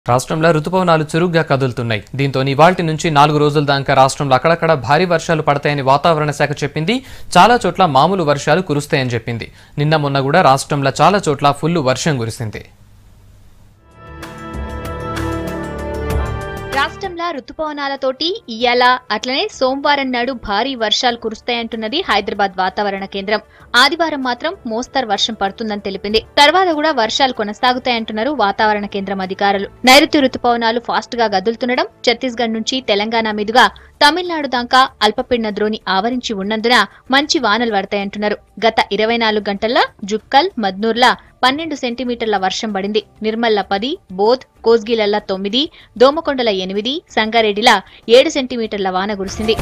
రాష్ట్రంలో రుతుపవనాలు చురుగ్గా కదులుతున్నాయి దీంతో ఇవాల్టి నుంచి నాలుగు రోజుల దాకా రాష్ట్రంలో అక్కడక్కడ భారీ వర్షాలు పడతాయని వాతావరణ శాఖ చెప్పింది చాలా చోట్ల మామూలు వర్షాలు కురుస్తాయని చెప్పింది నిన్న మొన్న కూడా రాష్ట్రంలో చాలా చోట్ల ఫుల్ వర్షం కురిసింది రాష్ట్రంలో రుతుపవనాలతోటి ఇయ్యాల అట్లనే సోమవారం నాడు భారీ వర్షాలు కురుస్తాయంటున్నది హైదరాబాద్ వాతావరణ కేంద్రం ఆదివారం మాత్రం మోస్తరు వర్షం పడుతుందని తెలిపింది తర్వాత కూడా వర్షాలు కొనసాగుతాయంటున్నారు వాతావరణ కేంద్రం అధికారులు నైరుతి రుతుపవనాలు ఫాస్ట్ గా గదులుతుండడం ఛత్తీస్గఢ్ నుంచి తెలంగాణ మీదుగా తమిళనాడు దాకా అల్పపీడన ద్రోణి ఆవరించి ఉన్నందున మంచి వానలు పడతాయంటున్నారు గత ఇరవై నాలుగు గంటల్లో జుక్కల్ మద్నూర్లా పన్నెండు సెంటీమీటర్ల వర్షం పడింది నిర్మల్ల పది బోధ్ కోస్గిలల్ల తొమ్మిది దోమకొండల ఎనిమిది సంగారెడ్డిల ఏడు సెంటీమీటర్ల వాన కురిసింది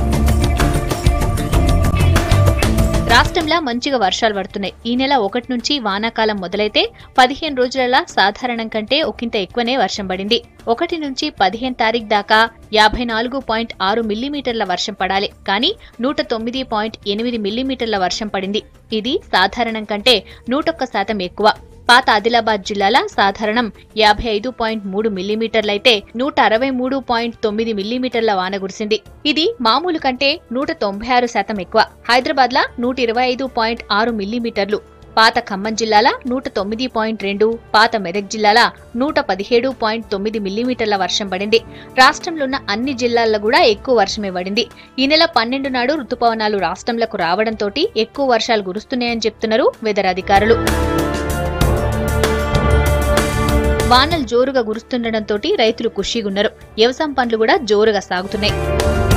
రాష్ట్రంలో మంచిగా వర్షాలు పడుతున్నాయి ఈ నెల ఒకటి నుంచి వానాకాలం మొదలైతే పదిహేను రోజులలో సాధారణం కంటే ఒకంత ఎక్కువనే వర్షం పడింది ఒకటి నుంచి పదిహేను తారీఖు దాకా యాభై నాలుగు పాయింట్ ఆరు మిల్లీమీటర్ల వర్షం పడాలి కానీ నూట తొమ్మిది పాయింట్ ఎనిమిది మిల్లీమీటర్ల వర్షం పడింది ఇది సాధారణం కంటే నూటొక్క శాతం ఎక్కువ పాత ఆదిలాబాద్ జిల్లాల సాధారణం యాభై ఐదు పాయింట్ మూడు మిల్లీమీటర్లయితే నూట అరవై మూడు పాయింట్ తొమ్మిది మిల్లీమీటర్ల వాన కురిసింది ఇది మామూలు కంటే నూట తొంభై ఆరు శాతం ఎక్కువ హైదరాబాద్ లా నూట ఇరవై ఐదు పాయింట్ ఆరు మిల్లీమీటర్లు పాత ఖమ్మం జిల్లాల నూట తొమ్మిది పాయింట్ రెండు పాత మెదక్ జిల్లాల నూట పదిహేడు పాయింట్ తొమ్మిది మిల్లీమీటర్ల వర్షం పడింది రాష్ట్రంలో ఉన్న అన్ని జిల్లాల్లో కూడా ఎక్కువ వర్షమే పడింది ఈ నెల పన్నెండు నాడు రుతుపవనాలు రాష్ట్రంలోకి రావడంతో ఎక్కువ వర్షాలు కురుస్తున్నాయని చెప్తున్నారు వెదర్ అధికారులు వానలు జోరుగా కురుస్తుండటంతో రైతులు ఖుషీగున్నారు వ్యవసాయం పనులు కూడా జోరుగా సాగుతున్నాయి